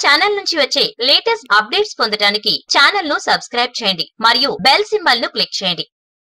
channel నుంచి వచ్చే latest updates పొందడానికి ఛానల్ ను సబ్స్క్రైబ్ చేయండి మరియు బెల్ సింబల్ ను క్లిక్ చేయండి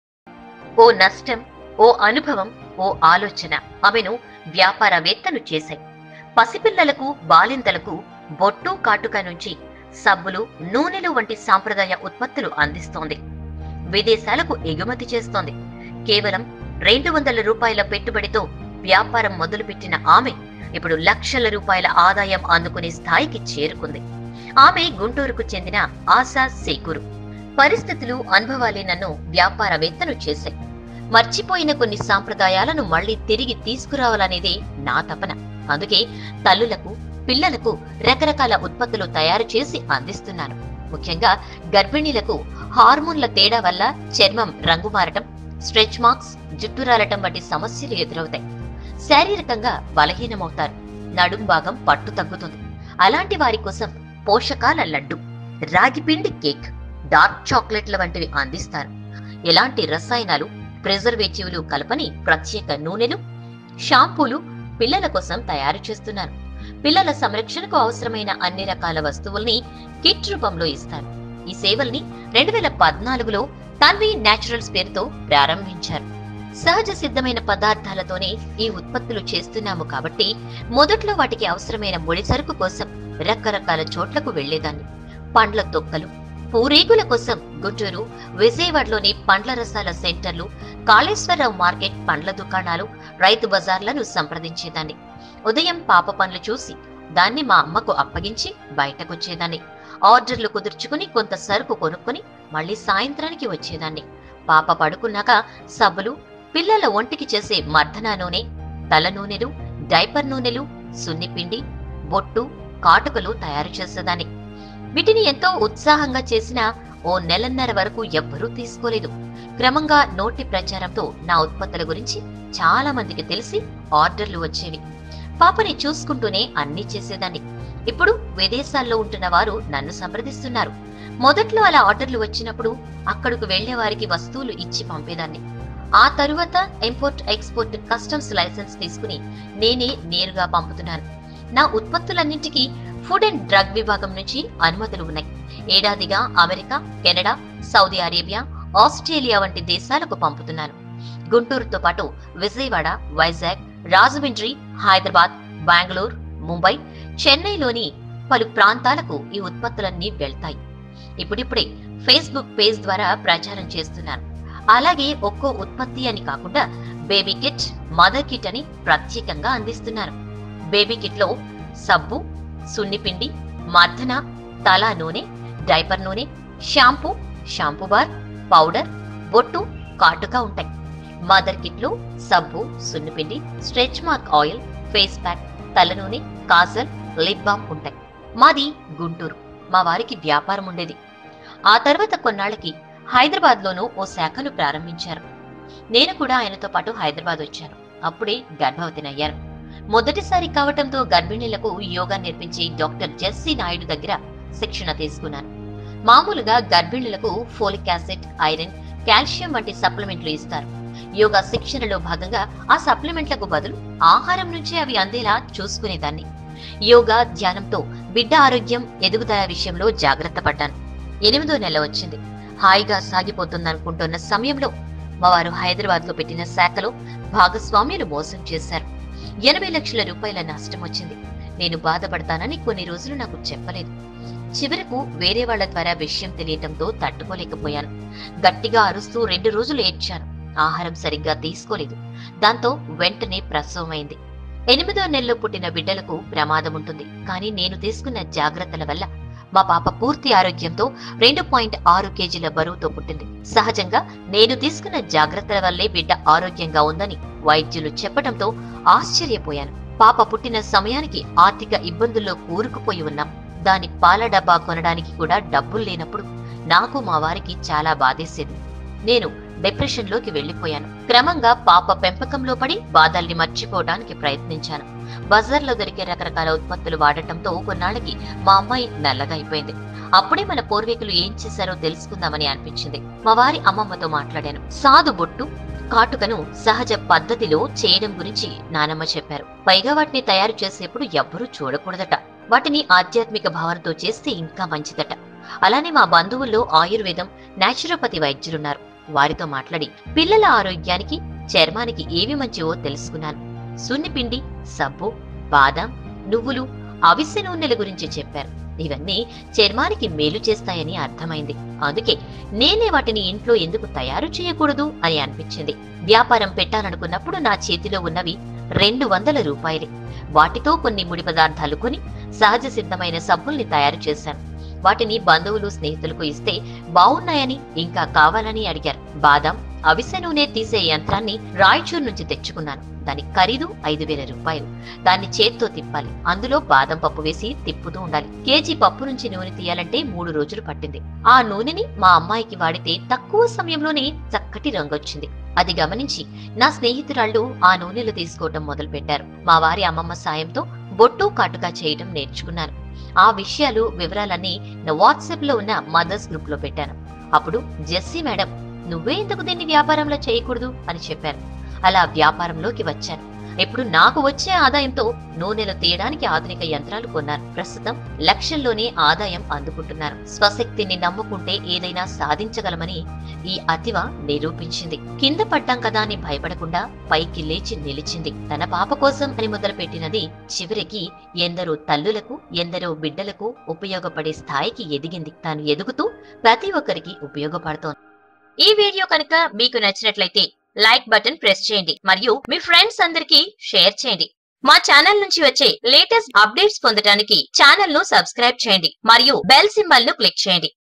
ఓ నష్టం ఓ అనుభవం ఓ ఆలోచన ఆమెను వ్యాపారవేత్తను చేశాయి పసిపిల్లలకు బాలింతలకు బొట్టు కాటుక నుంచి సబ్బులు నూనెలు వంటి సాంప్రదాయ ఉత్పత్తులు అందిస్తోంది విదేశాలకు ఎగుమతి చేస్తోంది కేవలం రెండు వందల రూపాయల పెట్టుబడితో వ్యాపారం మొదలుపెట్టిన ఆమె ఇప్పుడు లక్షల రూపాయల ఆదాయం అందుకునే స్థాయికి చేరుకుంది ఆమె గుంటూరుకు చెందిన ఆశా సేకూరు పరిస్థితులు అనుభవాలే నన్ను వ్యాపారవేత్తను చేశాయి మర్చిపోయిన కొన్ని సాంప్రదాయాలను మళ్లీ తిరిగి తీసుకురావాలనేదే నా తపన అందుకే తల్లులకు పిల్లలకు రకరకాల ఉత్పత్తులు తయారు చేసి అందిస్తున్నాను ముఖ్యంగా గర్భిణీలకు హార్మోన్ల తేడా వల్ల చర్మం రంగు మారటం స్ట్రెచ్ మార్క్స్ జుట్టు రాలటం వంటి సమస్యలు ఎదురవుతాయి శారీరకంగా బలహీనమవుతారు నడుం భాగం పట్టు తగ్గుతుంది అలాంటి వారి కోసం పోషకాల లడ్డు రాగిపిండి కేక్ డార్క్ చాక్లెట్ల వంటివి అందిస్తారు ఎలాంటి రసాయనాలు ప్రిజర్వేటివ్లు కలపని ప్రత్యేక నూనెలు షాంపూలు పిల్లల కోసం తయారు చేస్తున్నారు పిల్లల సంరక్షణకు అవసరమైన అన్ని రకాల వస్తువుల్ని కిట్ రూపంలో ఇస్తారు ఈ సేవల్ని రెండు వేల పద్నాలుగులో తన్వి నేచురల్స్ పేరుతో ప్రారంభించారు సహజ సిద్ధమైన పదార్థాలతోనే ఈ ఉత్పత్తులు చేస్తున్నాము కాబట్టి మొదట్లో వాటికి అవసరమైన ముడి సరుకు కోసం రకరకాల చోట్లకు వెళ్లేదాన్ని పండ్ల తొక్కలు పూరేగుల కోసం గుంటూరు విజయవాడలోని పండ్ల రసాల సెంటర్లు కాళేశ్వరరావు మార్కెట్ పండ్ల దుకాణాలు రైతు బజార్లను సంప్రదించేదాన్ని ఉదయం పాప పనులు చూసి దాన్ని మా అమ్మకు అప్పగించి బయటకొచ్చేదాన్ని ఆర్డర్లు కుదుర్చుకుని కొంత సరుకు కొనుక్కొని మళ్ళీ సాయంత్రానికి వచ్చేదాన్ని పాప పడుకున్నాక సబ్బులు పిల్లల ఒంటికి చేసే మర్దనా నూనె తల నూనెలు డైపర్ నూనెలు సున్నిపిండి బొట్టు కాటుకలు తయారు చేసేదాన్ని వీటిని ఎంతో ఉత్సాహంగా చేసిన ఓ నెలన్నర వరకు ఎవ్వరూ తీసుకోలేదు క్రమంగా నోటి ప్రచారంతో నా ఉత్పత్తుల గురించి చాలా మందికి తెలిసి ఆర్డర్లు వచ్చేవి పాపని చూసుకుంటూనే అన్ని చేసేదాన్ని ఇప్పుడు విదేశాల్లో ఉంటున్న వారు నన్ను సంప్రదిస్తున్నారు మొదట్లో అలా ఆర్డర్లు వచ్చినప్పుడు అక్కడకు వెళ్లే వారికి వస్తువులు ఇచ్చి పంపేదాన్ని ఆ తరువాత ఇంపోర్ట్ ఎక్స్పోర్ట్ కస్టమ్స్ లైసెన్స్ తీసుకుని నేనే నేరుగా పంపుతున్నాను నా ఉత్పత్తులన్నింటికీ ఫుడ్ అండ్ డ్రగ్ విభాగం నుంచి అనుమతులు ఉన్నాయి ఏడాదిగా America Canada Saudi Arabia Australia వంటి దేశాలకు పంపుతున్నాను గుంటూరుతో పాటు విజయవాడ వైజాగ్ రాజమండ్రి హైదరాబాద్ బెంగళూరు ముంబై చెన్నైలోని పలు ప్రాంతాలకు ఈ ఉత్పత్తులన్నీ వెళ్తాయి ఇప్పుడిప్పుడే ఫేస్బుక్ పేజ్ ద్వారా ప్రచారం చేస్తున్నాను అలాగే ఒక్కో ఉత్పత్తి అని కాకుండా బేబీ కిట్ మదర్ కిట్ అని ప్రత్యేకంగా అందిస్తున్నారు బేబీ కిట్ లో సబ్బు సున్నిపిండి మర్దన తలా నూనె డైపర్ నూనె షాంపూ షాంపూ బార్ పౌడర్ బొట్టు కాటుగా ఉంటాయి మదర్ కిట్ లో సబ్బు సున్నిపిండి stretch mark oil face pack తల నూనె కాజల్ లిప్ బామ్ ఉంటాయి మాది గుంటూరు మా వారికి వ్యాపారం ఉండేది ఆ తర్వాత కొన్నాళ్ళకి హైదరాబాద్ లోనూ ఓ శాఖను ప్రారంభించారు నేను కూడా ఆయనతో పాటు హైదరాబాద్ వచ్చాను అప్పుడే గర్భవతినయ్యాను మొదటిసారి కావటంతో గర్భిణీలకు యోగా నేర్పించే డాక్టర్ జెస్సీ నాయుడు దగ్గర శిక్షణ తీసుకున్నాను మామూలుగా గర్భిణులకు ఫోలిక్ యాసిడ్ ఐరన్ కాల్షియం వంటి సప్లిమెంట్లు ఇస్తారు యోగా శిక్షణలో భాగంగా ఆ సప్లిమెంట్లకు బదులు ఆహారం నుంచే అవి అందేలా చూసుకునేదాన్ని యోగా ధ్యానంతో బిడ్డ ఆరోగ్యం ఎదుగుదల విషయంలో జాగ్రత్త పడ్డాను ఎనిమిదో నెల వచ్చింది హాయిగా సాగిపోతుందనుకుంటున్న సమయంలో మా వారు హైదరాబాద్ లో పెట్టిన శాఖలో భాగస్వామ్యులు మోసం చేశారు ఎనభై లక్షల రూపాయల నష్టం వచ్చింది నేను బాధపడతానని కొన్ని రోజులు నాకు చెప్పలేదు చివరకు వేరే వాళ్ల ద్వారా విషయం తెలియటంతో తట్టుకోలేకపోయాను గట్టిగా అరుస్తూ రెండు రోజులు ఏడ్చాను ఆహారం సరిగ్గా తీసుకోలేదు దాంతో వెంటనే ప్రసవమైంది ఎనిమిదో నెలలో పుట్టిన బిడ్డలకు ప్రమాదం ఉంటుంది కానీ నేను తీసుకున్న జాగ్రత్తల వల్ల మా పాప పూర్తి ఆరోగ్యంతో రెండు పాయింట్ ఆరు కేజీల బరువుతో పుట్టింది సహజంగా నేను తీసుకున్న జాగ్రత్తల వల్లే బిడ్డ ఆరోగ్యంగా ఉందని వైద్యులు చెప్పడంతో ఆశ్చర్యపోయాను పాప పుట్టిన సమయానికి ఆర్థిక ఇబ్బందుల్లో కూరుకుపోయి ఉన్నాం దాని పాల డబ్బా కొనడానికి కూడా డబ్బులు లేనప్పుడు నాకు మా వారికి చాలా బాధేసేది నేను డిప్రెషన్ లోకి వెళ్లిపోయాను క్రమంగా పాప పెంపకంలో పడి బాధల్ని మర్చిపోవడానికి ప్రయత్నించాను బజార్లో దొరికే రకరకాల ఉత్పత్తులు వాడటంతో కొన్నాళ్ళకి మా అమ్మాయి నల్లగా అయిపోయింది అప్పుడే మన పూర్వీకులు ఏం చేశారో తెలుసుకుందామని అనిపించింది మా వారి అమ్మమ్మతో మాట్లాడాను సాధు బొట్టు కాటుకను సహజ పద్ధతిలో చేయడం గురించి నానమ్మ చెప్పారు పైగా వాటిని తయారు చేసేప్పుడు ఎవ్వరూ చూడకూడదట వాటిని ఆధ్యాత్మిక భావనతో చేస్తే ఇంకా మంచిదట అలానే మా బంధువుల్లో ఆయుర్వేదం నాచురోపతి వైద్యులున్నారు వారితో మాట్లాడి పిల్లల ఆరోగ్యానికి చర్మానికి ఏవి మంచివో తెలుసుకున్నాను సున్నిపిండి సబ్బు బాదాం నువ్వులు అవిసె నూనెల గురించి చెప్పారు ఇవన్నీ చర్మానికి మేలు చేస్తాయని అర్థమైంది అందుకే నేనే వాటిని ఇంట్లో ఎందుకు తయారు చేయకూడదు అని అనిపించింది వ్యాపారం పెట్టాలనుకున్నప్పుడు నా చేతిలో ఉన్నవి రెండు వందల రూపాయలే వాటితో కొన్ని ముడి పదార్థాలు కొని సహజ సిద్ధమైన సబ్బుల్ని తయారు చేశాను వాటిని బంధువులు స్నేహితులకు ఇస్తే బాగున్నాయని ఇంకా కావాలని అడిగారు బాదం అవిసె నూనె తీసే యంత్రాన్ని రాయచూర్ నుంచి తెచ్చుకున్నాను దాని ఖరీదు ఐదు వేల రూపాయలు దాన్ని చేత్తో తిప్పాలి అందులో బాదం పప్పు వేసి తిప్పుతూ ఉండాలి కేజీ పప్పు నుంచి నూనె తీయాలంటే మూడు రోజులు పట్టింది ఆ నూనెని మా అమ్మాయికి వాడితే తక్కువ సమయంలోనే చక్కటి రంగొచ్చింది అది గమనించి నా స్నేహితురాళ్ళు ఆ నూనెలు తీసుకోవటం మొదలు పెట్టారు మా వారి అమ్మమ్మ సాయంతో బొట్టు కాటుగా చేయటం నేర్చుకున్నాను ఆ విషయాలు వివరాలన్నీ నా వాట్సాప్ లో ఉన్న మదర్స్ గ్రూప్ లో పెట్టాను అప్పుడు జెస్సీ మేడం నువ్వే ఎందుకు దీన్ని వ్యాపారంలో చేయకూడదు అని చెప్పారు అలా వ్యాపారంలోకి వచ్చాను ఇప్పుడు నాకు వచ్చే ఆదాయంతో నూనెలు తీయడానికి ఆధునిక యంత్రాలు కొన్నాను ప్రస్తుతం లక్షల్లోనే ఆదాయం అందుకుంటున్నాను స్వశక్తిని నమ్ముకుంటే ఏదైనా సాధించగలమని ఈ అతివ నిరూపించింది కింద పడ్డాం కదా అని భయపడకుండా పైకి లేచి నిలిచింది తన పాప కోసం అని మొదలుపెట్టినది చివరికి ఎందరో తల్లులకు ఎందరో బిడ్డలకు ఉపయోగపడే స్థాయికి ఎదిగింది తాను ఎదుగుతూ ప్రతి ఒక్కరికి ఉపయోగపడుతోంది ఈ వీడియో కనుక మీకు నచ్చినట్లయితే లైక్ బటన్ ప్రెస్ చేయండి మరియు మీ ఫ్రెండ్స్ అందరికీ షేర్ చేయండి మా ఛానల్ నుంచి వచ్చే లేటెస్ట్ అప్డేట్స్ పొందడానికి ఛానల్ ను సబ్స్క్రైబ్ చేయండి మరియు బెల్ సింబల్ ను క్లిక్ చేయండి